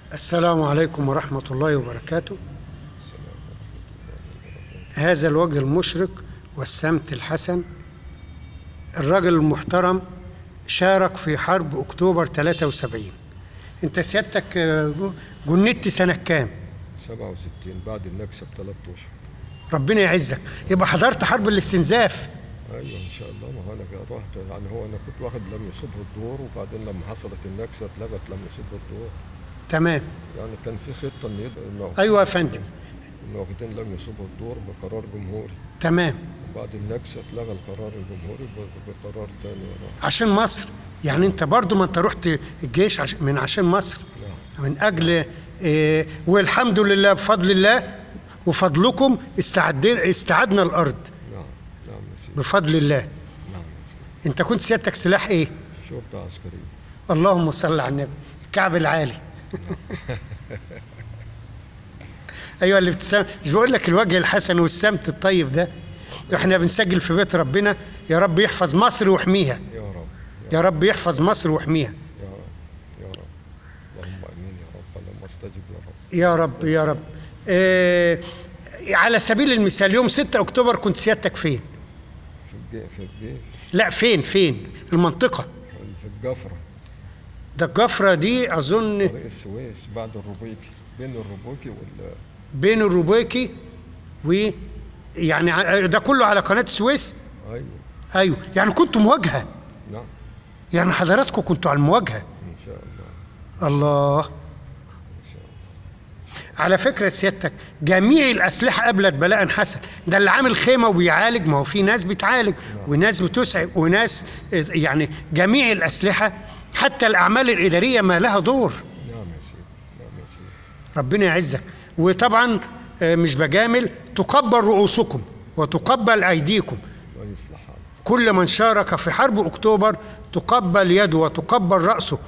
السلام عليكم ورحمة الله وبركاته هذا الوجه المشرق والسمت الحسن الرجل المحترم شارك في حرب أكتوبر 73 أنت سيادتك آه، جندت سنة كام؟ 67 بعد النكسة بثلاث اشهر ربنا يعزك يبقى حضرت حرب الاستنزاف ايوه ان شاء الله ما هو انا جا- رحت يعني هو انا كنت واخد لم يصبه الدور وبعدين لما حصلت النكسه اتلغت لم يصبه الدور تمام يعني كان في خطه ان يد- إنه أيوة يا فندم انه واخدين لم يصبه الدور بقرار جمهوري تمام وبعد النكسه اتلغى القرار الجمهوري ب- بقرار تاني ورا. عشان مصر يعني أنت برضو ما أنت رحت الجيش عش- من عشان مصر نعم من اجل آه، والحمد لله بفضل الله وفضلكم استعدنا استعدنا الارض نعم نعم يا سيدي بفضل الله نعم يا سيدي انت كنت سيادتك سلاح ايه شرطه عسكريه اللهم صل على النبي الكعب العالي ايوه اللي بتسام مش بقول لك الوجه الحسن والسمت الطيب ده احنا بنسجل في بيت ربنا يا رب يحفظ مصر ويحميها يا رب يا رب يحفظ مصر ويحميها يا رب يا رب اللهم امين يا رب اللهم استجب يا رب يا رب يا رب آه على سبيل المثال يوم 6 اكتوبر كنت سيادتك فين في الجي في الجيش لا فين فين المنطقة في الجفره ده الجفرة دي أظن طريق السويس بعد الروبيكي بين الروبيكي وال بين الروبيكي و يعني ع- ده كله على قناة السويس ايوه أيوه يعني كنتوا مواجهة نعم يعني حضراتكم كنتوا على المواجهة ان شاء الله الله ان شاء الله على فكرة سيادتك جميع الأسلحة قابلت بلاء حسن ده اللي عامل خيمة وبيعالج ما هو في ناس بتعالج وناس بتسعف وناس آه، يعني جميع الأسلحة حتى الأعمال الإدارية ما لها دور نعم يا سيدي نعم يا سيدي ربنا يعزك وطبعا آه، مش بجامل تقبل رؤوسكم وتقبل أيديكم الله يصلح حالك كل من شارك في حرب أكتوبر تقبل يده وتقبل رأسه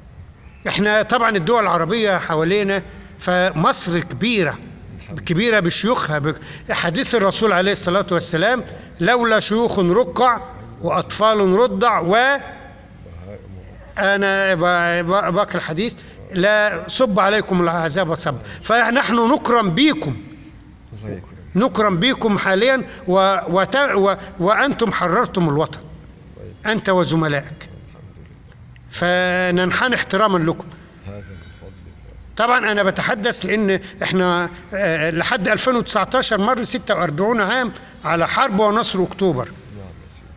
احنا طبعا الدول العربية حوالينا فمصر كبيرة كبيرة بشيوخها حديث الرسول عليه الصلاة والسلام لولا شيوخ ركع وأطفال رضع و بهائم ورب. أنا ب- ب- باقي الحديث لا صب عليكم العذاب صب فنحن نكرم بيكم الله يكرمك نكرم بيكم حاليا و وت و وأنتم حررتم الوطن الله يكرمك أنت وزملائك الحمد لله فننحني احتراما لكم هذا من فضل الله طبعا انا بتحدث لان احنا آه، لحد 2019 مر 46 عام على حرب ونصر اكتوبر نعم يا سيدي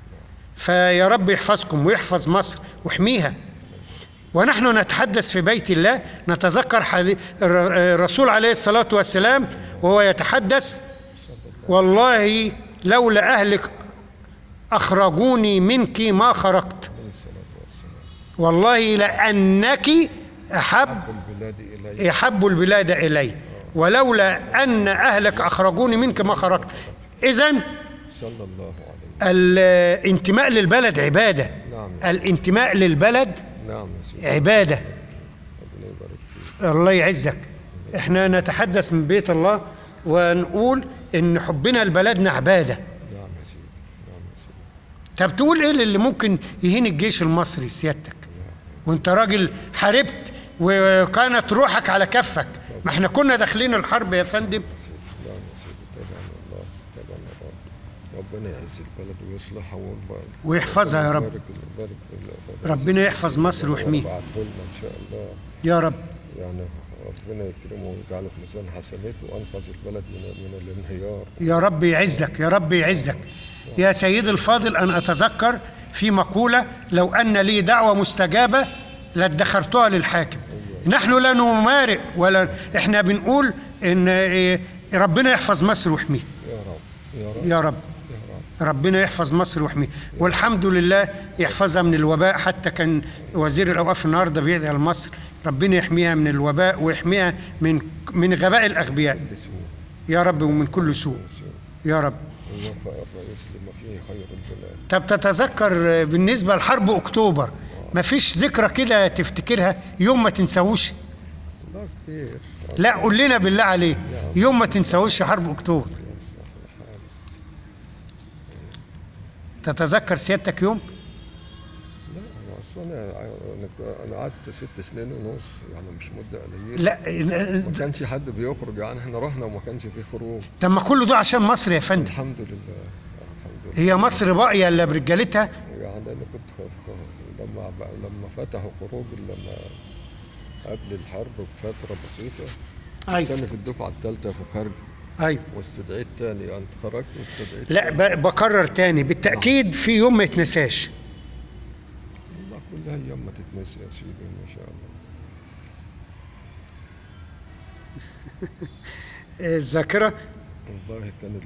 فيا رب يحفظكم ويحفظ مصر ويحميها ونحن نتحدث في بيت الله نتذكر حديث الر- الرسول عليه الصلاة والسلام وهو يتحدث صلى الله والله لولا أهلك أخرجوني منك ما خرجت عليه الصلاة والسلام والله لأنك أحب حب البلاد إلي يحب البلاد إلي ولولا أن أهلك أخرجوني منك ما خرجت إذا صلى الله عليه الانتماء للبلد عبادة نعم يا الانتماء للبلد نعم يا سيدي عبادة ربنا يبارك فيك الله يعزك احنا نتحدث من بيت الله ونقول ان حبنا لبلدنا عبادة نعم يا سيدي نعم يا سيدي طب تقول ايه اللي ممكن يهين الجيش المصري سيادتك وانت راجل حاربت وكانت روحك على كفك ما احنا كنا داخلين الحرب يا فندم سيدي نعم يا سيدي طبعا الله طبعا يا رب ربنا يعز البلد ويصلحها ويبارك ويحفظها يا رب يبارك يبارك بالله. ربنا يحفظ مصر ويحميها ويبعته لنا ان شاء الله يا رب يعني ربنا يكرمه ويجعله في ميزان حسناته وانقذ البلد من من الانهيار يا رب يعزك يا رب يعزك يا سيدي الفاضل أن أتذكر في مقولة لو أن لي دعوة مستجابة لادخرتها للحاكم نحن لا نمارق ولا احنا بنقول ان إيه، ربنا يحفظ مصر ويحميها يا رب يا رب يا رب يا رب ربنا يحفظ مصر ويحميها والحمد لله يحفظها من الوباء حتى كان وزير الاوقاف النهارده بيدعي لمصر ربنا يحميها من الوباء ويحميها من من غباء الاغبياء بسوء يا رب ومن كل سوء بسوء يا رب ويوفق الرئيس لما فيه خير البلاد طب تتذكر بالنسبة لحرب أكتوبر ما فيش ذكرى كده تفتكرها يوم ما تنساهوش لا كتير لا قول لنا بالله عليك يوم ما تنساهوش حرب أكتوبر يصلح الحال تتذكر سيادتك يوم لا هو بس انا أنا- انا قعدت ست سنين ونص يعني مش مده قليله لا ما كانش حد بيخرج يعني احنا رحنا وما كانش فيه خروج طب ما كل ده عشان مصر يا فندم الحمد لله الحمد لله هي مصر باقيه الا برجالتها يعني انا كنت خ- خ- لما بقى- لما فتحوا خروج لما قبل الحرب بفتره بسيطه ايوه كان في الدفعه الثالثه في خارج ايوه واستدعيت تاني يعني خرجت واستدعيت لا ب- بكرر تاني بالتاكيد في يوم ما يتنساش والله كلها ايام ما تتنسي يا سيدي ما شاء الله الذاكره والله كان ال...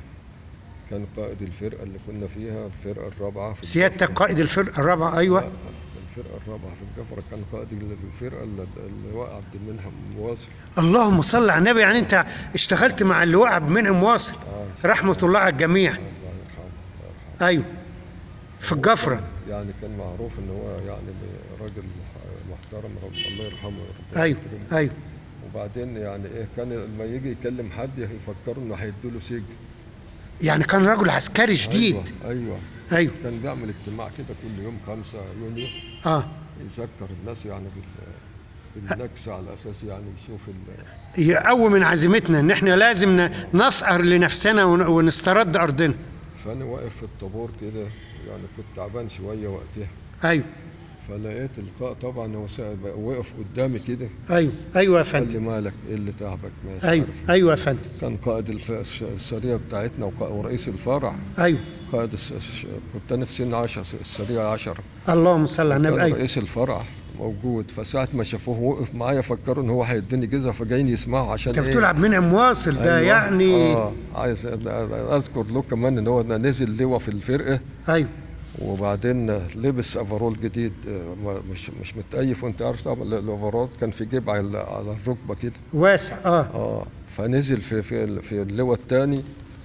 كان قائد الفرقه اللي كنا فيها الفرقه الرابعه في سيادتك قائد الفرقه الرابعه لا، ايوه الفرقه الرابعه في الجفره كان قائد الفرقه اللي, اللي وقع عبد المنعم مواصل اللهم صل على النبي يعني انت اشتغلت مع اللواء عبد المنعم واصل اه رحمه الله على الجميع الله يرحمه الله يرحمه ايوه في الجفره يعني كان معروف ان هو يعني راجل محترم رب الله يرحمه ربنا ايوه يكرمه. ايوه وبعدين يعني ايه كان لما يجي يكلم حد يفكروا انه هيدوا سجن يعني كان رجل عسكري شديد ايوه ايوه ايوه كان بيعمل اجتماع كده كل يوم 5 يونيو اه يذكر الناس يعني بال- بالنكسة على اساس يعني يشوف ال- يقوي من عزيمتنا ان احنا لازم ن- نثأر لنفسنا ون- ونسترد ارضنا فانا واقف في الطابور كده يعني كنت تعبان شويه وقتها ايوه فلقيت اللقاء طبعا هو سا- وقف قدامي كده ايوه ايوه يا قال لي فندم مالك ايه اللي تعبك مش ايوه عارف. ايوه يا فندم كان قائد الف- الس- السريه بتاعتنا وق- ورئيس الفرع ايوه قائد الس- الش- كنت انا في سن 10 السريه 10 اللهم صل على النبي كان ايوه رئيس الفرع موجود فساعة ما شافوه وقف معايا فكروا ان هو هيديني جزء فجايين يسمعوا عشان انت ايه بتقول عبد المنعم واصل ده أيوة. يعني اه عايز أ- أ- اذكر له كمان ان هو نزل لواء في الفرقه ايوه وبعدين لبس افرول جديد آه، ما- مش مش متأيف وانت عارف طبعا ال- الافرول كان في جيب على على الركبه كده واسع اه اه فنزل في في ال- في اللواء الثاني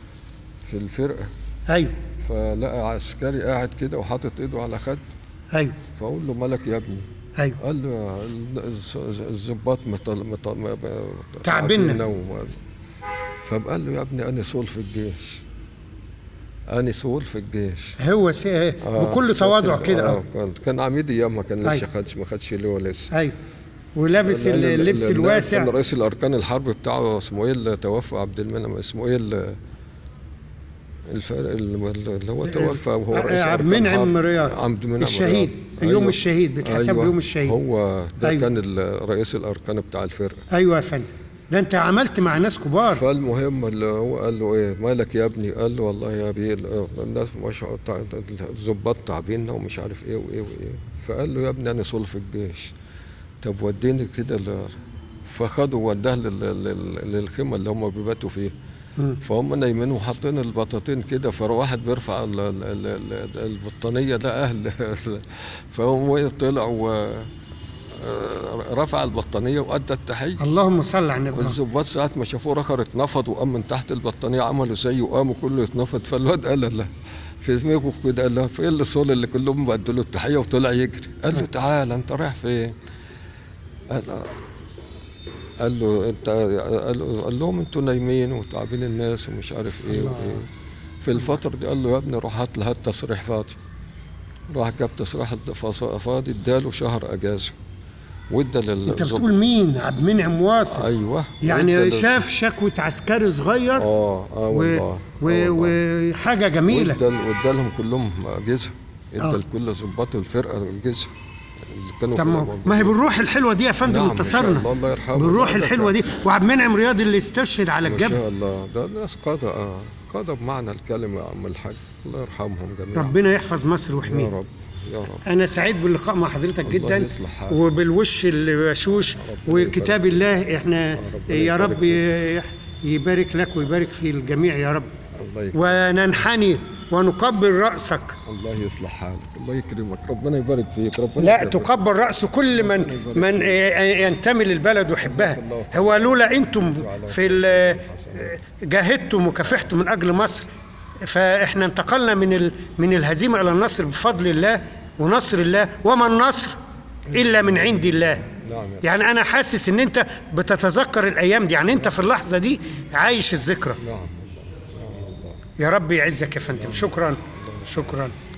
في الفرقه ايوه فلقى عسكري قاعد كده وحاطط ايده على خد ايوه فاقول له مالك يا ابني ايوه قال له ال- الز- الظباط مطل... مطل... م- تعبنا. تعبنا و- فقال له يا ابني انا سول في الجيش انا سول في الجيش هو س... آه، بكل سافر- تواضع كده اه كان كان عميد ايام ما كان لسه أيوة. خدش ما خدش اللي هو لسه ايوه ولابس لأن- اللبس لأن الواسع كان رئيس الاركان الحرب بتاعه اسمه ايه اللي توفى عبد المنعم اسمه ايه اللي الفرق اللي هو توفى وهو آه، رئيس عبد أركان المنعم حرب. رياض عبد المنعم الشهيد رياض. يوم الشهيد بيتحسب أيوة. يوم الشهيد هو ده أيوة. كان ال- رئيس الاركان بتاع الفرقه ايوه يا فندم ده انت عملت مع ناس كبار فالمهم اللي هو قال له ايه مالك يا ابني قال له والله يا ابي ال- الناس مش الظباط تعبيننا ومش عارف ايه وايه وايه فقال له يا ابني انا صول في الجيش طب وديني كده ل- فخده ووداه لل- لل- للخيمه اللي هم بيباتوا فيها مم. فهم نايمين وحاطين البطاطين كده فواحد بيرفع ال- ال- ال- ال- البطانيه ده اهل فهو طلع و رفع البطانيه وادى التحيه اللهم صل على النبي آه. والظباط ساعة ما شافوه رخر اتنفض وقام من تحت البطانية عملوا زيه وقاموا كله يتنفض فالواد قال له في دماغه كده قال له في ايه اللي صول اللي كلهم بدوا له التحية وطلع يجري قال له تعالى انت رايح فين؟ قال قال له انت قال, له قال لهم انتوا نايمين وتعبين الناس ومش عارف ايه الله. وايه في الفترة دي قال له يا ابني روح هات لي هات تصريح فاضي راح جاب تصريح فاضي اداله شهر اجازة وادى انت للظباط بتقول مين عبد المنعم واصل ايوه يعني وادى لل- شاف شكوى عسكري صغير اه اه و... والله و... آه والله. وحاجه جميله وادى وادى لهم كلهم اجهزه آه. ادى لكل ظباط الفرقه اجهزه اللي كانوا طب في- ما هو- ما هي بالروح الحلوه دي يا فندم نعم، ما شاء انتصرنا الله الله يرحمه بالروح ده- ده الحلوه كان- دي وعبد المنعم رياض اللي استشهد على ما الجبل شاء الله ده ناس قاده اه قاده بمعنى الكلمه يا عم الحاج الله يرحمهم جميعا ربنا يحفظ مصر يا ويحميها رب يا رب انا سعيد باللقاء مع حضرتك الله جدا يصلح حالك. وبالوش البشوش ربنا وكتاب يبارك الله احنا ربنا يا يبارك رب ي- يبارك لك ويبارك في الجميع يا رب الله يكرمك وننحني ونقبل رأسك الله يصلح حالك الله يكرمك ربنا يبارك فيك ربنا لا يكرمك. تقبل رأس كل من من ينتمي للبلد ويحبها هو لولا انتم في ال- جاهدتم وكافحتم من اجل مصر فاحنا انتقلنا من ال- من الهزيمه الى النصر بفضل الله ونصر الله وما النصر الا من عند الله نعم يا يعني انا حاسس ان انت بتتذكر الايام دي يعني انت في اللحظه دي عايش الذكرى نعم والله نعم والله يا رب يعزك يا فندم شكرا شكرا